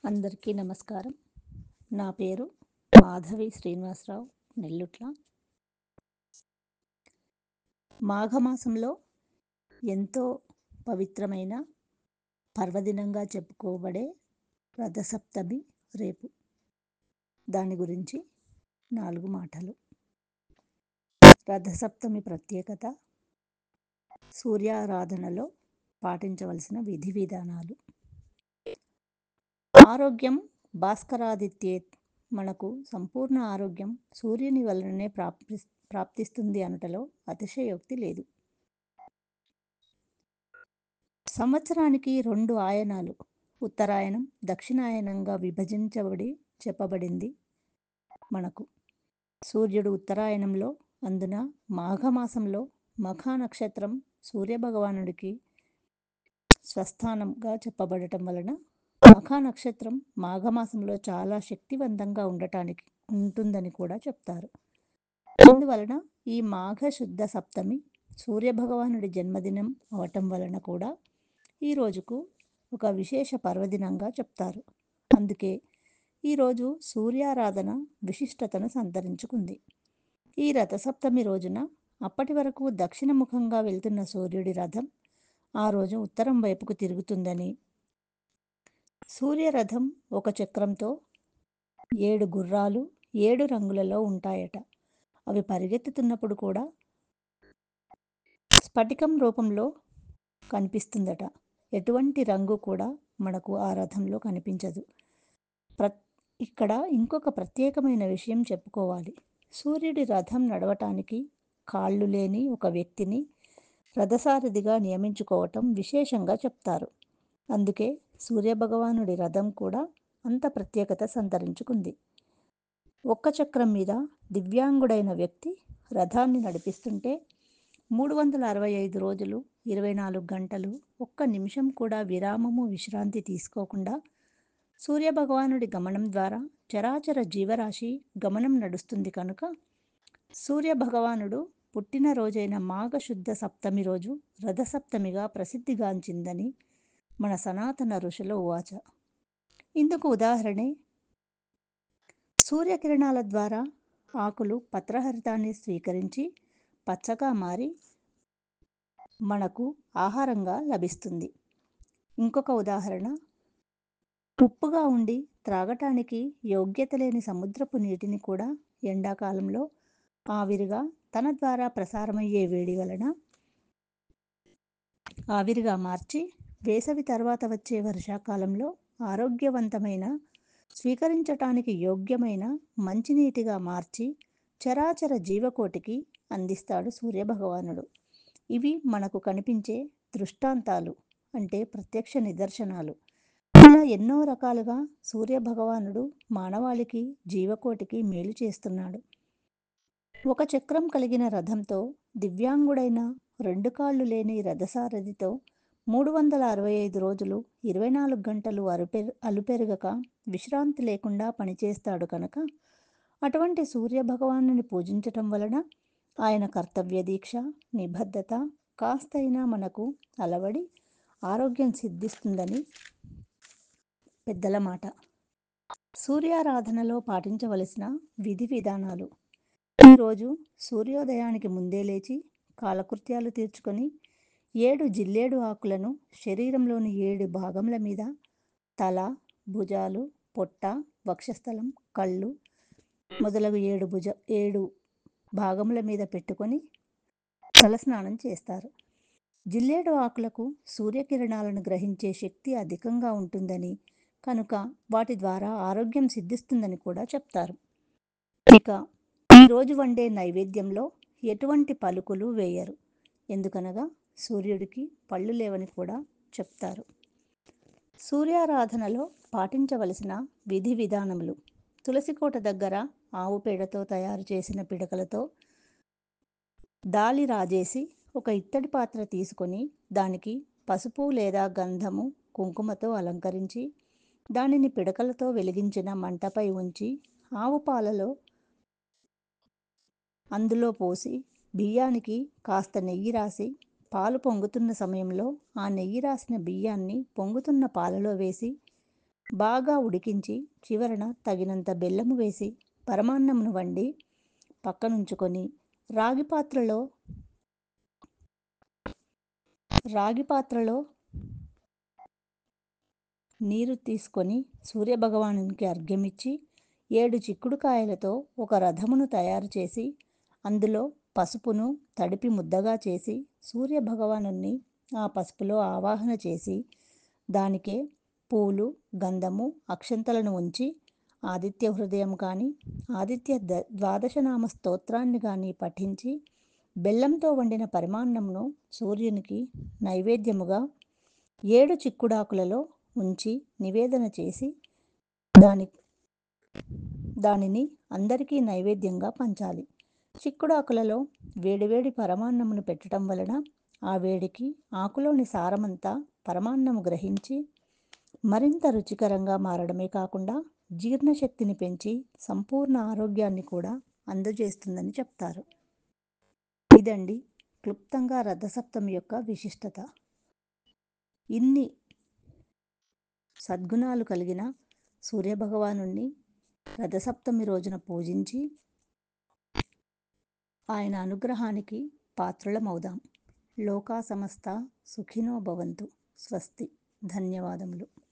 అందరికీ నమస్కారం నా పేరు మాధవి శ్రీనివాసరావు నెల్లుట్ల మాఘమాసంలో ఎంతో పవిత్రమైన పర్వదినంగా చెప్పుకోబడే రథసప్తమి రేపు దాని గురించి నాలుగు మాటలు రథసప్తమి ప్రత్యేకత సూర్యారాధనలో పాటించవలసిన విధి విధానాలు ఆరోగ్యం భాస్కరాదిత్యేత్ మనకు సంపూర్ణ ఆరోగ్యం సూర్యుని వలననే ప్రాప్తి ప్రాప్తిస్తుంది అనటలో అతిశయోక్తి లేదు సంవత్సరానికి రెండు ఆయనాలు ఉత్తరాయణం దక్షిణాయనంగా విభజించబడి చెప్పబడింది మనకు సూర్యుడు ఉత్తరాయణంలో అందున మాఘమాసంలో మఖా నక్షత్రం సూర్యభగవానుడికి స్వస్థానంగా చెప్పబడటం వలన మఖా నక్షత్రం మాఘమాసంలో చాలా శక్తివంతంగా ఉండటానికి ఉంటుందని కూడా చెప్తారు అందువలన ఈ మాఘ శుద్ధ సప్తమి సూర్యభగవానుడి జన్మదినం అవటం వలన కూడా ఈ రోజుకు ఒక విశేష పర్వదినంగా చెప్తారు అందుకే ఈరోజు సూర్యారాధన విశిష్టతను సంతరించుకుంది ఈ రథసప్తమి రోజున అప్పటి వరకు దక్షిణముఖంగా వెళ్తున్న సూర్యుడి రథం ఆ రోజు ఉత్తరం వైపుకు తిరుగుతుందని సూర్యరథం ఒక చక్రంతో ఏడు గుర్రాలు ఏడు రంగులలో ఉంటాయట అవి పరిగెత్తుతున్నప్పుడు కూడా స్ఫటికం రూపంలో కనిపిస్తుందట ఎటువంటి రంగు కూడా మనకు ఆ రథంలో కనిపించదు ప్ర ఇక్కడ ఇంకొక ప్రత్యేకమైన విషయం చెప్పుకోవాలి సూర్యుడి రథం నడవటానికి కాళ్ళు లేని ఒక వ్యక్తిని రథసారథిగా నియమించుకోవటం విశేషంగా చెప్తారు అందుకే సూర్యభగవానుడి రథం కూడా అంత ప్రత్యేకత సంతరించుకుంది ఒక్క చక్రం మీద దివ్యాంగుడైన వ్యక్తి రథాన్ని నడిపిస్తుంటే మూడు వందల అరవై ఐదు రోజులు ఇరవై నాలుగు గంటలు ఒక్క నిమిషం కూడా విరామము విశ్రాంతి తీసుకోకుండా సూర్యభగవానుడి గమనం ద్వారా చరాచర జీవరాశి గమనం నడుస్తుంది కనుక సూర్యభగవానుడు పుట్టినరోజైన మాఘశుద్ధ సప్తమి రోజు రథసప్తమిగా ప్రసిద్ధిగాంచిందని మన సనాతన ఋషుల ఉవాచ ఇందుకు ఉదాహరణే సూర్యకిరణాల ద్వారా ఆకులు పత్రహరితాన్ని స్వీకరించి పచ్చగా మారి మనకు ఆహారంగా లభిస్తుంది ఇంకొక ఉదాహరణ ఉప్పుగా ఉండి త్రాగటానికి యోగ్యత లేని సముద్రపు నీటిని కూడా ఎండాకాలంలో ఆవిరిగా తన ద్వారా ప్రసారమయ్యే వేడి వలన ఆవిరిగా మార్చి వేసవి తర్వాత వచ్చే వర్షాకాలంలో ఆరోగ్యవంతమైన స్వీకరించటానికి యోగ్యమైన మంచినీటిగా మార్చి చరాచర జీవకోటికి అందిస్తాడు సూర్యభగవానుడు ఇవి మనకు కనిపించే దృష్టాంతాలు అంటే ప్రత్యక్ష నిదర్శనాలు ఇలా ఎన్నో రకాలుగా సూర్యభగవానుడు మానవాళికి జీవకోటికి మేలు చేస్తున్నాడు ఒక చక్రం కలిగిన రథంతో దివ్యాంగుడైన రెండు కాళ్ళు లేని రథసారథితో మూడు వందల అరవై ఐదు రోజులు ఇరవై నాలుగు గంటలు అరుపె అలుపెరగక విశ్రాంతి లేకుండా పనిచేస్తాడు కనుక అటువంటి సూర్యభగవానుని పూజించటం వలన ఆయన కర్తవ్య దీక్ష నిబద్ధత కాస్తైనా మనకు అలవడి ఆరోగ్యం సిద్ధిస్తుందని పెద్దల మాట సూర్యారాధనలో పాటించవలసిన విధి విధానాలు ఈరోజు సూర్యోదయానికి ముందే లేచి కాలకృత్యాలు తీర్చుకొని ఏడు జిల్లేడు ఆకులను శరీరంలోని ఏడు భాగముల మీద తల భుజాలు పొట్ట వక్షస్థలం కళ్ళు మొదలగు ఏడు భుజ ఏడు భాగముల మీద పెట్టుకొని తలస్నానం చేస్తారు జిల్లేడు ఆకులకు సూర్యకిరణాలను గ్రహించే శక్తి అధికంగా ఉంటుందని కనుక వాటి ద్వారా ఆరోగ్యం సిద్ధిస్తుందని కూడా చెప్తారు ఇక ఈరోజు వండే నైవేద్యంలో ఎటువంటి పలుకులు వేయరు ఎందుకనగా సూర్యుడికి పళ్ళు లేవని కూడా చెప్తారు సూర్యారాధనలో పాటించవలసిన విధి విధానములు తులసికోట దగ్గర ఆవు పేడతో తయారు చేసిన పిడకలతో దాలి రాజేసి ఒక ఇత్తడి పాత్ర తీసుకొని దానికి పసుపు లేదా గంధము కుంకుమతో అలంకరించి దానిని పిడకలతో వెలిగించిన మంటపై ఉంచి ఆవు పాలలో అందులో పోసి బియ్యానికి కాస్త నెయ్యి రాసి పాలు పొంగుతున్న సమయంలో ఆ నెయ్యి రాసిన బియ్యాన్ని పొంగుతున్న పాలలో వేసి బాగా ఉడికించి చివరన తగినంత బెల్లము వేసి పరమాన్నమును వండి పక్కనుంచుకొని రాగి పాత్రలో రాగి పాత్రలో నీరు తీసుకొని సూర్యభగవానునికి అర్ఘ్యమిచ్చి ఏడు చిక్కుడుకాయలతో ఒక రథమును తయారు చేసి అందులో పసుపును తడిపి ముద్దగా చేసి సూర్యభగవాను ఆ పసుపులో ఆవాహన చేసి దానికే పూలు గంధము అక్షంతలను ఉంచి ఆదిత్య హృదయం కానీ ఆదిత్య ద ద్వాదశనామ స్తోత్రాన్ని కానీ పఠించి బెల్లంతో వండిన పరిమాన్నమును సూర్యునికి నైవేద్యముగా ఏడు చిక్కుడాకులలో ఉంచి నివేదన చేసి దాని దానిని అందరికీ నైవేద్యంగా పంచాలి చిక్కుడాకులలో వేడివేడి పరమాన్నమును పెట్టడం వలన ఆ వేడికి ఆకులోని సారమంతా పరమాన్నము గ్రహించి మరింత రుచికరంగా మారడమే కాకుండా జీర్ణశక్తిని పెంచి సంపూర్ణ ఆరోగ్యాన్ని కూడా అందజేస్తుందని చెప్తారు ఇదండి క్లుప్తంగా రథసప్తమి యొక్క విశిష్టత ఇన్ని సద్గుణాలు కలిగిన సూర్యభగవాను రథసప్తమి రోజున పూజించి ఆయన అనుగ్రహానికి పాత్రులమవుదాం లోకా సమస్త సుఖినో భవంతు స్వస్తి ధన్యవాదములు